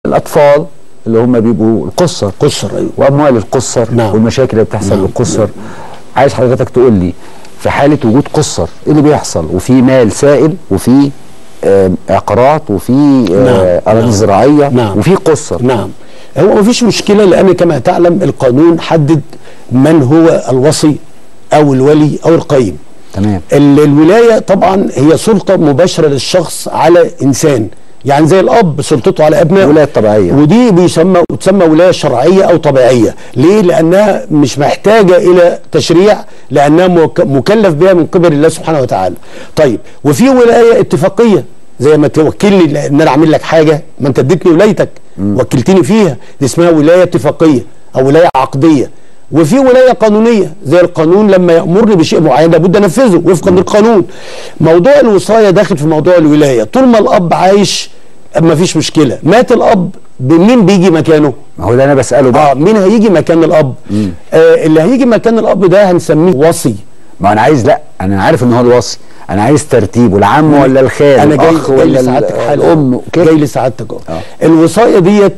الاطفال اللي هم بيبقوا القصر قصر ايوه واموال القصر نعم. والمشاكل اللي بتحصل نعم. للقصر عايز حضرتك تقول لي في حاله وجود قصر ايه اللي بيحصل وفي مال سائل وفي آه، عقارات وفي آه، نعم. اراضي نعم. زراعيه نعم. وفي قصر نعم هو ما فيش مشكله لان كما تعلم القانون حدد من هو الوصي او الولي او القيم تمام ال- الولايه طبعا هي سلطه مباشره للشخص على انسان يعني زي الاب سلطته على ابنائه ولايه طبيعيه ودي بيسمى تسمى ولايه شرعيه او طبيعيه ليه لانها مش محتاجه الى تشريع لانها مك- مكلف بها من قبل الله سبحانه وتعالى طيب وفي ولايه اتفاقيه زي ما توكلني لان انا اعمل لك حاجه ما انت اديتني ولايتك وكلتني فيها دي اسمها ولايه اتفاقيه او ولايه عقديه وفي ولايه قانونيه زي القانون لما يامرني بشيء معين لابد انفذه وفقا للقانون موضوع الوصايه داخل في موضوع الولايه طول ما الاب عايش ما فيش مشكله مات الاب مين بيجي مكانه ما هو ده انا بساله بقى اه مين هيجي مكان الاب آه اللي هيجي مكان الاب ده هنسميه وصي ما انا عايز لا انا عارف ان هو الوصي انا عايز ترتيبه العم ولا الخال انا جاي, الاخ جاي ولا لسعادتك ال- حالا الام كده جاي لسعادتك اه آه. الوصايه ديت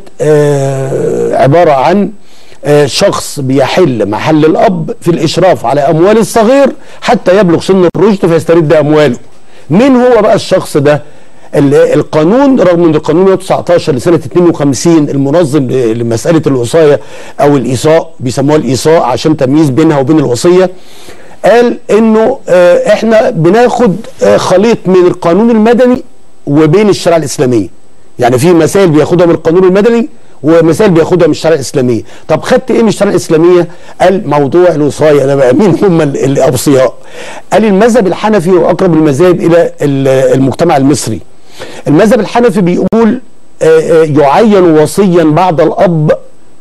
آه عباره عن آه شخص بيحل محل الاب في الاشراف على اموال الصغير حتى يبلغ سن الرشد فيسترد امواله مين هو بقى الشخص ده ال- القانون رغم ان القانون 119 لسنه 52 المنظم ل- لمساله الوصايه او الايصاء بيسموها الايصاء عشان تمييز بينها وبين الوصيه قال انه آه، احنا بناخد آه، خليط من القانون المدني وبين الشريعه الاسلاميه يعني في مسائل بياخدها من القانون المدني ومسائل بياخدها من الشريعه الاسلاميه طب خدت ايه من الشريعه الاسلاميه قال موضوع الوصايه ده بقى مين هم ال- الاوصياء قال المذهب الحنفي هو اقرب المذاهب الى ال- المجتمع المصري المذهب الحنفي بيقول آه، آه، يعين وصيا بعد الاب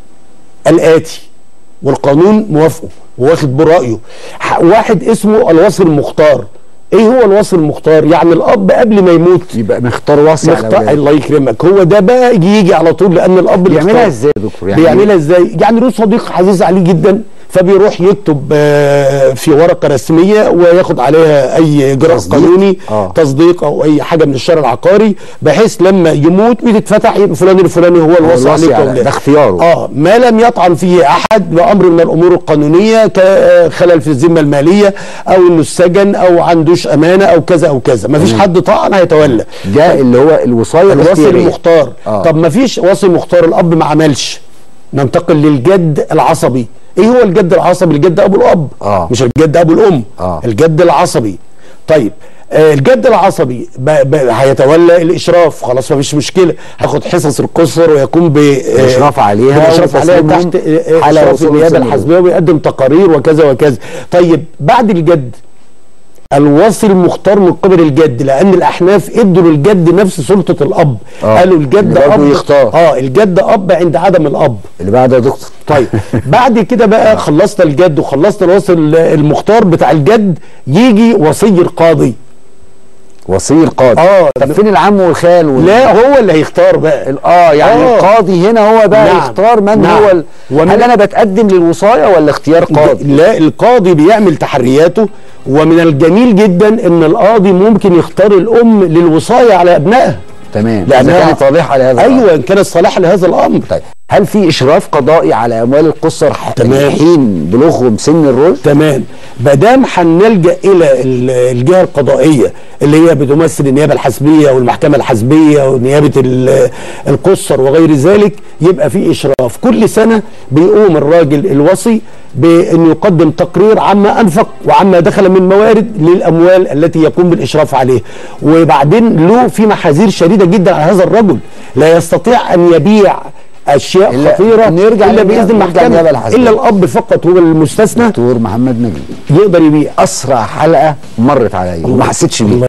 الآتي والقانون موافقه وواخد برأيه ح- واحد اسمه الوصي المختار ايه هو الوصي المختار يعني الاب قبل ما يموت يبقى مختار وصي على مختار ولاده. الله يكرمك هو ده بقى يجي, يجي على طول لان الاب اللي بيعملها اختار. ازاي يا دكتور يعني بيعملها ازاي يعني له صديق عزيز عليه جدا فبيروح يكتب آه، في ورقه رسميه وياخد عليها اي اجراء تصديق؟ قانوني آه. تصديق او اي حاجه من الشرع العقاري بحيث لما يموت بتتفتح يبقى فلان الفلاني هو الوصي الوصي عليك على- وأولاده. ده اختياره. اه ما لم يطعن فيه احد بامر من الامور القانونيه كخلل في الذمه الماليه او انه السجن او عندوش امانه او كذا او كذا ما فيش حد طعن هيتولى ده اللي هو الوصايه الوصي الاختيارية. المختار آه. طب ما فيش وصي مختار الاب ما عملش ننتقل للجد العصبي ايه هو الجد العصبي الجد ابو الاب آه. مش الجد ابو الام آه. الجد العصبي طيب آه الجد العصبي ب... ب... هيتولى الاشراف خلاص ما فيش مشكله هاخد حصص القصر ويقوم ب الإشراف عليها بالاشراف عليها وتسليمهم تحت آه، على اشراف وصول النيابه سن الحزبيه ويقدم تقارير وكذا وكذا طيب بعد الجد الوصي المختار من قبل الجد لان الاحناف ادوا للجد نفس سلطه الاب آه. قالوا الجد اللي برضه اب يختار. اه الجد اب عند عدم الاب اللي بعده يا دكتور طيب بعد كده بقى خلصنا الجد وخلصنا الوصي المختار بتاع الجد يجي وصي القاضي وصي القاضي آه. طب فين العم والخال وال... لا هو اللي هيختار بقى ال- اه يعني آه. القاضي هنا هو بقى نعم. يختار من نعم. هو ال... ومن- هل انا بتقدم للوصايه ولا اختيار قاضي لا القاضي بيعمل تحرياته ومن الجميل جدا ان القاضي ممكن يختار الام للوصايه على ابنائها تمام لأنها- لانها كانت واضحه على هذا الأمر. ايوه ان كانت صالحه لهذا الامر طيب هل في اشراف قضائي على اموال القصر ح- تمام. حين بلوغهم سن الرشد تمام ما دام هنلجا الى ال- الجهه القضائيه اللي هي بتمثل النيابه الحزبيه والمحكمه الحزبيه ونيابه ال- القصر وغير ذلك يبقى في اشراف كل سنه بيقوم الراجل الوصي بانه يقدم تقرير عما انفق وعما دخل من موارد للاموال التي يقوم بالاشراف عليها وبعدين له في محاذير شديده جدا على هذا الرجل لا يستطيع ان يبيع اشياء إلا- خطيره نرجع الا للنيابة- باذن نرجع المحكمه للنيابة الحزبية. الا الاب فقط هو المستثنى دكتور محمد نجيب يقدر يبيع اسرع حلقه مرت عليا وما حسيتش بيها